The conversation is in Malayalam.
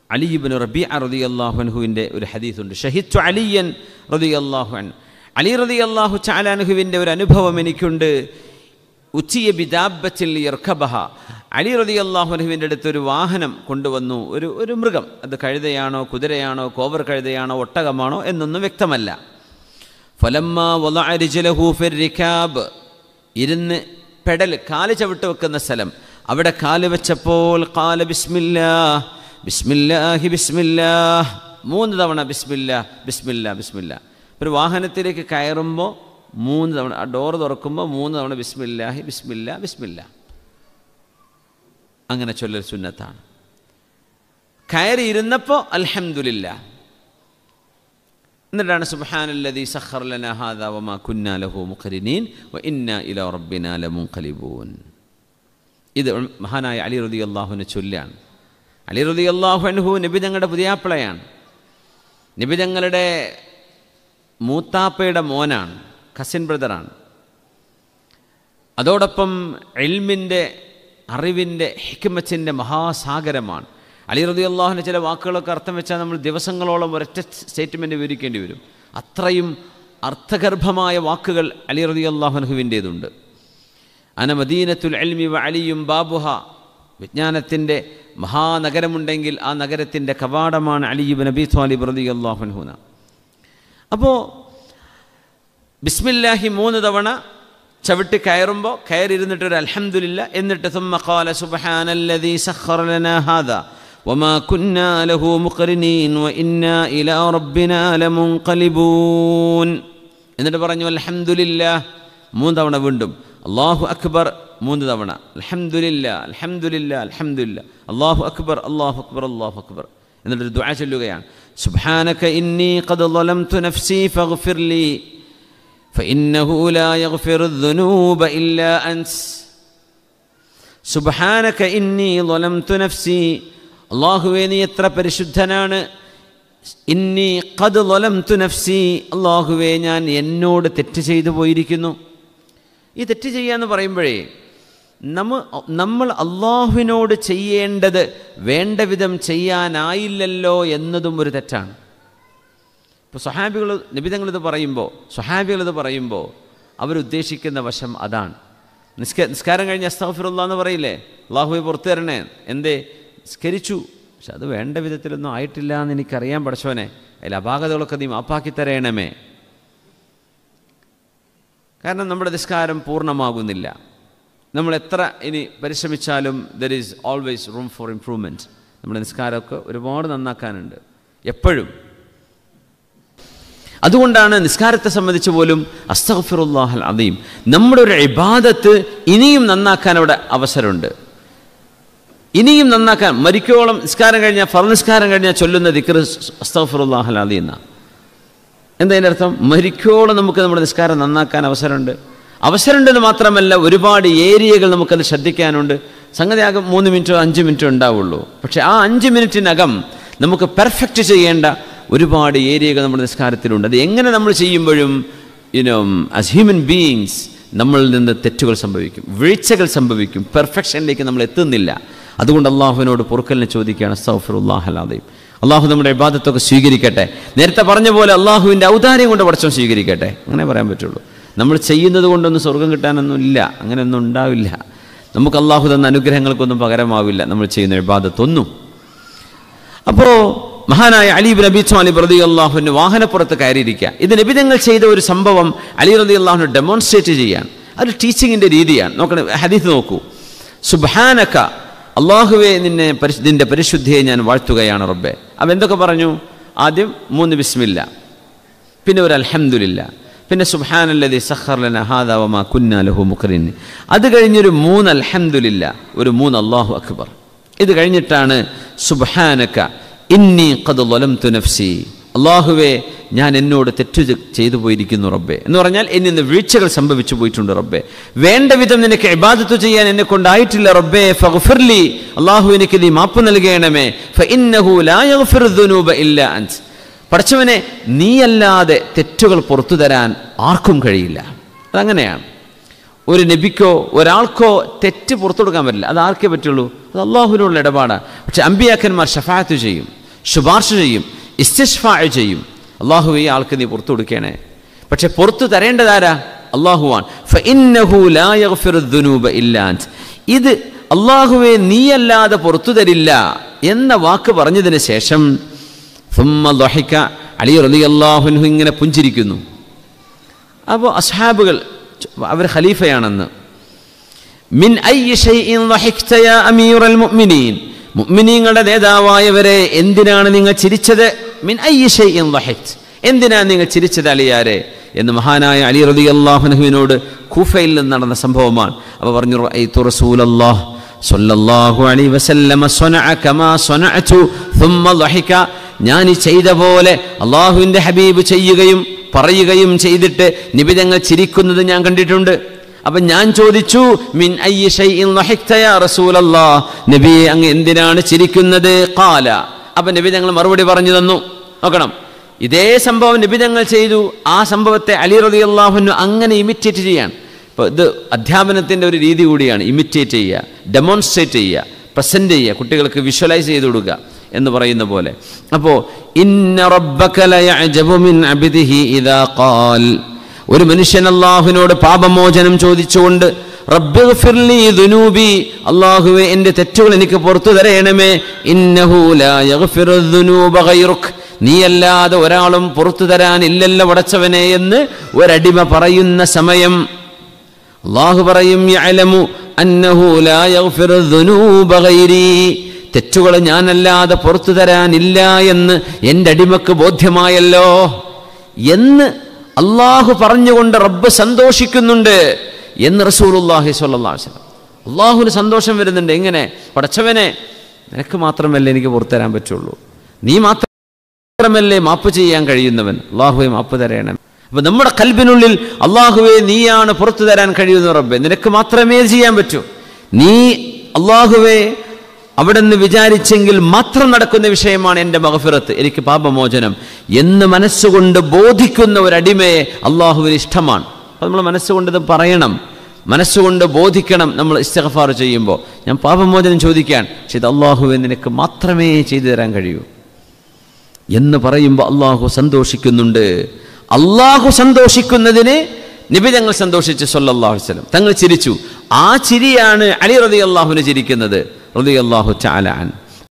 അലിബിൻ റബി റതി അള്ളാഹുൻഹുവിൻ്റെ ഒരു ഹദീസുണ്ട് ഷഹിദ് അലിയൻ റതി അള്ളാഹുൻ അലി റതി അള്ളാഹു ചാലാൻഹുവിൻ്റെ ഒരു അനുഭവം എനിക്കുണ്ട് ഉച്ചിയ ബിദാബത്തിൽ ഇർഖബഹ അലി റതി അള്ളാഹുനഹുവിൻ്റെ അടുത്ത് ഒരു വാഹനം കൊണ്ടുവന്നു ഒരു ഒരു മൃഗം അത് കഴുതയാണോ കുതിരയാണോ കോവർ കഴുതയാണോ ഒട്ടകമാണോ എന്നൊന്നും വ്യക്തമല്ല ഫലമ്മ വലഅരിജലഹു ഫിർ റിക്കാബ് ഇരുന്ന് പെടൽ കാല് ചവിട്ട് വെക്കുന്ന സ്ഥലം അവിടെ കാല് വെച്ചപ്പോൾ കാല ബിസ്മില്ലാ ബിസ്മില്ലാഹി ബിസ്മില്ലാ മൂന്ന് തവണ ബിസ്മില്ല ബിസ്മില്ല ബിസ്മില്ല ഒരു വാഹനത്തിലേക്ക് കയറുമ്പോൾ മൂന്ന് തവണ ആ ഡോർ തുറക്കുമ്പോൾ മൂന്ന് തവണ ബിസ്മില്ലാഹി ബിസ്മില്ല ബിസ്മില്ല അങ്ങനെ ചൊല്ലൽ സുന്നത്താണ് കയറി ഇരുന്നപ്പോൾ അൽഹംദുലില്ല എന്നിട്ടാണ് സുബ്ഹാനല്ലദീ സഖർ ലനാ ഹാദാ വമാ കുന്നാ ലഹു മുഖരിനീൻ വ ഇന്നാ ഇലാ റബ്ബിനാ ലമുൻഖലിബൂൻ ഇത് മഹാനായ അലി റതി അള്ളാഹുവിനെ ചൊല്ലാണ് അലി റതി അള്ളാഹു അൻഹു നബി ഞങ്ങളുടെ പുതിയാപ്പിളയാണ് നബി ഞങ്ങളുടെ മൂത്താപ്പയുടെ മോനാണ് കസിൻ ബ്രദറാണ് അതോടൊപ്പം എൽമിൻ്റെ അറിവിൻ്റെ ഹിക്മത്തിൻ്റെ മഹാസാഗരമാണ് അലി റതി അള്ളാഹുവിൻ്റെ ചില വാക്കുകളൊക്കെ അർത്ഥം വെച്ചാൽ നമ്മൾ ദിവസങ്ങളോളം ഒരൊറ്റ സ്റ്റേറ്റ്മെൻറ്റ് വിവരിക്കേണ്ടി വരും അത്രയും അർത്ഥഗർഭമായ വാക്കുകൾ അലി റതി അള്ളാഹുനുഹുവിൻ്റേതുണ്ട് അന മദീനത്തുൽ അൽമി വ അലിയും ബാബുഹ വിജ്ഞാനത്തിൻ്റെ മഹാനഗരമുണ്ടെങ്കിൽ ആ നഗരത്തിൻ്റെ കവാടമാണ് അലിയുബ് നബി ത്വാലിബ് റതി അള്ളാഹുൻഹുന അപ്പോൾ ബിസ്മില്ലാഹി മൂന്ന് തവണ ചവിട്ടി കയറുമ്പോൾ കയറിയിരുന്നിട്ട് ഒരു അൽഹംദുലില്ല എന്നിട്ട് ثم قال سبحان الذي سخر لنا هذا وما كنا له مقرنين وإنا إلى ربنا لمنقلبون എന്നിട്ട് പറഞ്ഞു അൽഹംദുലില്ല മൂന്ന് തവണ വീണ്ടും അള്ളാഹു അക്ബർ മൂന്ന് തവണ അൽഹംദുലില്ല അൽഹംദുലില്ല അൽഹംദുലില്ല അള്ളാഹു അക്ബർ അള്ളാഹു അക്ബർ അള്ളാഹു അക്ബർ എന്നിട്ട് ദുആ ചൊല്ലുകയാണ് സുബ്ഹാനക ഇന്നി ഖദ് ളലംതു നഫ്സി ഫഗ്ഫിർ ലി فإنه لا يغفر الذنوب إلا أنت സുബഹാനക ഇന്നി ളലംതു നഫ്സി അള്ളാഹുവേ നീ എത്ര പരിശുദ്ധനാണ് ഇന്നി ഖദ് ളലംതു നഫ്സി അള്ളാഹുവേ ഞാൻ എന്നോട് തെറ്റ് ചെയ്തു പോയിരിക്കുന്നു ഈ തെറ്റ് ചെയ്യാന്ന് പറയുമ്പോഴേ നമ്മ നമ്മൾ അള്ളാഹുവിനോട് ചെയ്യേണ്ടത് വേണ്ട വിധം ചെയ്യാനായില്ലല്ലോ എന്നതും ഒരു തെറ്റാണ് ഇപ്പോൾ സ്വഹാബികൾ നിബിതങ്ങളിത് പറയുമ്പോൾ സ്വഹാബികളിത് പറയുമ്പോൾ അവരുദ്ദേശിക്കുന്ന വശം അതാണ് നിസ്ക നിസ്കാരം കഴിഞ്ഞ് അസ്താഫിറുള്ള എന്ന് പറയില്ലേ അള്ളാഹുവെ പുറത്തു തരണേ എന്തേ നിസ്കരിച്ചു പക്ഷെ അത് വേണ്ട വിധത്തിലൊന്നും ആയിട്ടില്ല എന്ന് എനിക്കറിയാൻ പഠിച്ചവനെ അതിൽ അപാകതകളൊക്കെ നീ മാപ്പാക്കി തരയണമേ കാരണം നമ്മുടെ നിസ്കാരം പൂർണ്ണമാകുന്നില്ല നമ്മൾ എത്ര ഇനി പരിശ്രമിച്ചാലും there is always room for improvement നമ്മുടെ നിസ്കാരമൊക്കെ ഒരുപാട് നന്നാക്കാനുണ്ട് എപ്പോഴും അതുകൊണ്ടാണ് നിസ്കാരത്തെ സംബന്ധിച്ച് പോലും അസ്തഫിറുല്ലാഹൽ അദീം നമ്മുടെ ഒരു ഇബാദത്ത് ഇനിയും നന്നാക്കാൻ അവിടെ അവസരമുണ്ട് ഇനിയും നന്നാക്കാൻ മരിക്കോളം നിസ്കാരം കഴിഞ്ഞാൽ ഫർ നിസ്കാരം കഴിഞ്ഞാൽ ചൊല്ലുന്ന ദിക്കർ അസ്തഫിറുല്ലാഹൽ അദീം എന്നാ എന്താ അതിൻ്റെ അർത്ഥം മരിക്കോളം നമുക്ക് നമ്മുടെ നിസ്കാരം നന്നാക്കാൻ അവസരമുണ്ട് അവസരമുണ്ടെന്ന് മാത്രമല്ല ഒരുപാട് ഏരിയകൾ നമുക്കത് ശ്രദ്ധിക്കാനുണ്ട് സംഗതി ആകെ മൂന്ന് മിനിറ്റോ അഞ്ച് മിനിറ്റോ ഉണ്ടാവുള്ളൂ പക്ഷേ ആ അഞ്ച് മിനിറ്റിനകം നമുക്ക് പെർഫെക്റ്റ് ചെയ്യേണ്ട ഒരുപാട് ഏരിയകൾ നമ്മുടെ നിസ്കാരത്തിലുണ്ട് അത് എങ്ങനെ നമ്മൾ ചെയ്യുമ്പോഴും യുനോ ആസ് ഹ്യൂമൻ ബീയിങ്സ് നമ്മളിൽ നിന്ന് തെറ്റുകൾ സംഭവിക്കും വീഴ്ചകൾ സംഭവിക്കും പെർഫെക്ഷനിലേക്ക് നമ്മൾ എത്തുന്നില്ല അതുകൊണ്ട് അള്ളാഹുവിനോട് പൊറുക്കലിനെ ചോദിക്കുകയാണ് സൗഫറുല്ലാഹലാദയും അള്ളാഹു നമ്മുടെ ഇബാദത്തൊക്കെ സ്വീകരിക്കട്ടെ നേരത്തെ പറഞ്ഞ പോലെ അള്ളാഹുവിൻ്റെ ഔദാര്യം കൊണ്ട് പഠിച്ചോ സ്വീകരിക്കട്ടെ അങ്ങനെ പറയാൻ പറ്റുള്ളൂ നമ്മൾ ചെയ്യുന്നത് കൊണ്ടൊന്നും സ്വർഗം കിട്ടാനൊന്നും ഇല്ല അങ്ങനെയൊന്നും ഉണ്ടാവില്ല നമുക്ക് അള്ളാഹു തന്ന അനുഗ്രഹങ്ങൾക്കൊന്നും പകരമാവില്ല നമ്മൾ ചെയ്യുന്ന ഇബാദത്തൊന്നും അപ്പോൾ മഹാനായ അലീബ് നബി സ്വാലി റതി അള്ളാഹുവിന് വാഹനപ്പുറത്ത് കയറിയിരിക്കുക ഇത് നബിതങ്ങൾ ചെയ്ത ഒരു സംഭവം അലി റതി അള്ളാഹുന് ഡെമോൺസ്ട്രേറ്റ് ചെയ്യാൻ അത് ടീച്ചിങ്ങിൻ്റെ രീതിയാണ് നോക്കണം ഹദീസ് നോക്കൂ സുബാനക്ക അള്ളാഹുവെ നിന്നെ പരിശു നിന്റെ പരിശുദ്ധിയെ ഞാൻ വാഴ്ത്തുകയാണ് റബ്ബെ അപ്പം എന്തൊക്കെ പറഞ്ഞു ആദ്യം മൂന്ന് ബിസ്മില്ല പിന്നെ ഒരു അൽഹംദുലില്ല പിന്നെ സുബാനല്ലതി സഖർലന ഹാദാവമാ കുന്നാലഹു മുഖറിൻ അത് കഴിഞ്ഞൊരു മൂന്ന് അൽഹംദുലില്ല ഒരു മൂന്ന് അള്ളാഹു അക്ബർ ഇത് കഴിഞ്ഞിട്ടാണ് സുബാനക്ക ഇന്നി കത് ലൊലംതു നഫ്സി അള്ളാഹുവെ ഞാൻ എന്നോട് തെറ്റു ചെയ്തു പോയിരിക്കുന്നു റബ്ബെ എന്ന് പറഞ്ഞാൽ എന്നിന്ന് വീഴ്ചകൾ സംഭവിച്ചു പോയിട്ടുണ്ട് റബ്ബെ വേണ്ട വിധം നിനക്ക് ഇബാദത്ത് ചെയ്യാൻ എന്നെ കൊണ്ടായിട്ടില്ല റബ്ബെ ഫഗ്ഫിർലി അള്ളാഹു എനിക്ക് നീ മാപ്പ് നൽകണമേ ഫഇന്നഹു ലാ യഗ്ഫിറു ദുനൂബ ഇല്ല അൻസ് പഠിച്ചവനെ നീയല്ലാതെ തെറ്റുകൾ പുറത്തു തരാൻ ആർക്കും കഴിയില്ല അതങ്ങനെയാണ് ഒരു നബിക്കോ ഒരാൾക്കോ തെറ്റ് പുറത്തു കൊടുക്കാൻ പറ്റില്ല അത് ആർക്കേ പറ്റുള്ളൂ അത് അള്ളാഹുവിനോടുള്ള ഇടപാടാണ് പക്ഷെ അമ്പിയാക്കന്മാർ ഷഫാത്ത് ചെയ്യും ശുപാർശ ചെയ്യും ഇസ്തിഷ്ഫാ ചെയ്യും അള്ളാഹു ഈ ആൾക്ക് നീ പുറത്തു കൊടുക്കണേ പക്ഷെ പുറത്തു തരേണ്ടതാരാ അള്ളാഹുവാൻ ഫഇന്നഹു ലാ യഗ്ഫിറു ദുനൂബ ഇല്ലാ അൻത്. ഇത് അള്ളാഹുവെ നീയല്ലാതെ പുറത്തു തരില്ല എന്ന വാക്ക് പറഞ്ഞതിന് ശേഷം സുമ്മ ളഹിക അലി റളിയല്ലാഹു അൻഹു ഇങ്ങനെ പുഞ്ചിരിക്കുന്നു അപ്പോൾ അസ്ഹാബുകൾ അവർ ഖലീഫയാണെന്ന് മിൻ അയ്യ ഷൈഇൻ ളഹിക്ത യാ അമീറൽ മുഅ്മിനീൻ മുഅ്മിനീങ്ങളുടെ നേതാവായവരെ എന്തിനാണ് നിങ്ങൾ ചിരിച്ചത് മിൻ അയ്യ ഷൈഇൻ ളഹിക്ത് എന്തിനാണ് നിങ്ങൾ ചിരിച്ചത് അലിയാരെ എന്ന് മഹാനായ അലി റളിയല്ലാഹു അൻഹുവിനോട് കൂഫയിൽ നിന്ന് നടന്ന സംഭവമാണ് അപ്പോൾ പറഞ്ഞു റഅയ്തു റസൂലല്ലാഹ് സ്വല്ലല്ലാഹു അലൈഹി വസല്ലമ സ്വനഅ കമാ സ്വനഅതു ثم ضحك ഞാൻ ഈ ചെയ്ത പോലെ അള്ളാഹുവിൻ്റെ ഹബീബ് ചെയ്യുകയും പറയുകയും ചെയ്തിട്ട് നിബിതങ്ങൾ ചിരിക്കുന്നത് ഞാൻ കണ്ടിട്ടുണ്ട് അപ്പൊ ഞാൻ ചോദിച്ചു മിൻ അയ്യി ഷൈഇൻ ളഹിക്ത യാ റസൂലല്ലാഹ് നബിയെ അങ്ങ് എന്തിനാണ് ചിരിക്കുന്നത് ഖാല അപ്പൊ നബി ഞങ്ങൾ മറുപടി പറഞ്ഞു തന്നു നോക്കണം ഇതേ സംഭവം നബി ഞങ്ങൾ ചെയ്തു ആ സംഭവത്തെ അലി റളിയല്ലാഹുവിനു അങ്ങനെ ഇമിറ്റേറ്റ് ചെയ്യാൻ ഇപ്പോൾ ഇത് അധ്യാപനത്തിൻ്റെ ഒരു രീതി കൂടിയാണ് ഇമിറ്റേറ്റ് ചെയ്യുക ഡെമോൺസ്ട്രേറ്റ് ചെയ്യുക പ്രസൻറ്റ് ചെയ്യുക കുട്ടികൾക്ക് വിഷ്വലൈസ് ചെയ്ത് കൊടുക്കുക എന്ന് പറയുന്ന പോലെ അപ്പോൾ ഇന്ന റബ്ബക ലയഅജബു മിൻ അബ്ദിഹി ഇദാ ഖാൽ ഒരു മനുഷ്യൻ അള്ളാഹുവിനോട് പാപമോചനം ചോദിച്ചുകൊണ്ട് റബ്ബിഗ്ഫിർലി ദുനൂബി അള്ളാഹുവെ എൻ്റെ തെറ്റുകൾ എനിക്ക് പുറത്തു തരയണമേ ഇന്നഹു ലാ യഗ്ഫിറു ദുനൂബ ഗൈറുക് നീയല്ലാതെ ഒരാളും പുറത്തു തരാനില്ലല്ലോ വടച്ചവനെ എന്ന് ഒരടിമ പറയുന്ന സമയം അള്ളാഹു പറയും യഅലമു അന്നഹു ലാ യഗ്ഫിറു ദുനൂബ ഗൈരി തെറ്റുകൾ ഞാനല്ലാതെ പുറത്തു തരാനില്ല എന്ന് എൻ്റെ അടിമക്ക് ബോധ്യമായല്ലോ എന്ന് അള്ളാഹു പറഞ്ഞുകൊണ്ട് റബ്ബ് സന്തോഷിക്കുന്നുണ്ട് എന്ന് റസൂലുല്ലാഹി സ്വല്ലല്ലാഹു അലൈഹി വസല്ലം അള്ളാഹുവിന് സന്തോഷം വരുന്നുണ്ട് എങ്ങനെ പടച്ചവനെ നിനക്ക് മാത്രമല്ലേ എനിക്ക് പുറത്തു തരാൻ പറ്റുള്ളൂ നീ മാത്രമല്ലേ മാപ്പ് ചെയ്യാൻ കഴിയുന്നവൻ അള്ളാഹുവെ മാപ്പ് തരയണം അപ്പൊ നമ്മുടെ കൽബിനുള്ളിൽ അള്ളാഹുവെ നീയാണ് പുറത്തു തരാൻ കഴിയുന്ന റബ്ബെ നിനക്ക് മാത്രമേ ഇത് ചെയ്യാൻ പറ്റൂ നീ അള്ളാഹുവെ അവിടെ നിന്ന് വിചാരിച്ചെങ്കിൽ മാത്രം നടക്കുന്ന വിഷയമാണ് എൻ്റെ മഹഫിറത്ത് എനിക്ക് പാപമോചനം എന്ന് മനസ്സുകൊണ്ട് ബോധിക്കുന്ന ഒരു അടിമയെ അള്ളാഹുവിന് ഇഷ്ടമാണ് അപ്പോൾ നമ്മൾ മനസ്സുകൊണ്ട് ഇത് പറയണം മനസ്സുകൊണ്ട് ബോധിക്കണം നമ്മൾ ഇസ്തഗഫാർ ചെയ്യുമ്പോൾ ഞാൻ പാപമോചനം ചോദിക്കാൻ പക്ഷെ ഇത് അള്ളാഹുവെ നിനക്ക് മാത്രമേ ചെയ്തു തരാൻ കഴിയൂ എന്ന് പറയുമ്പോൾ അള്ളാഹു സന്തോഷിക്കുന്നുണ്ട് അള്ളാഹു സന്തോഷിക്കുന്നതിന് നബി തങ്ങൾ സന്തോഷിച്ച് സല്ലല്ലാഹു അലൈഹി വസല്ലം തങ്ങൾ ചിരിച്ചു ആ ചിരിയാണ് അലി റതി അള്ളാഹുവിന് ചിരിക്കുന്നത് റതി അള്ളാഹു ചാലാൻ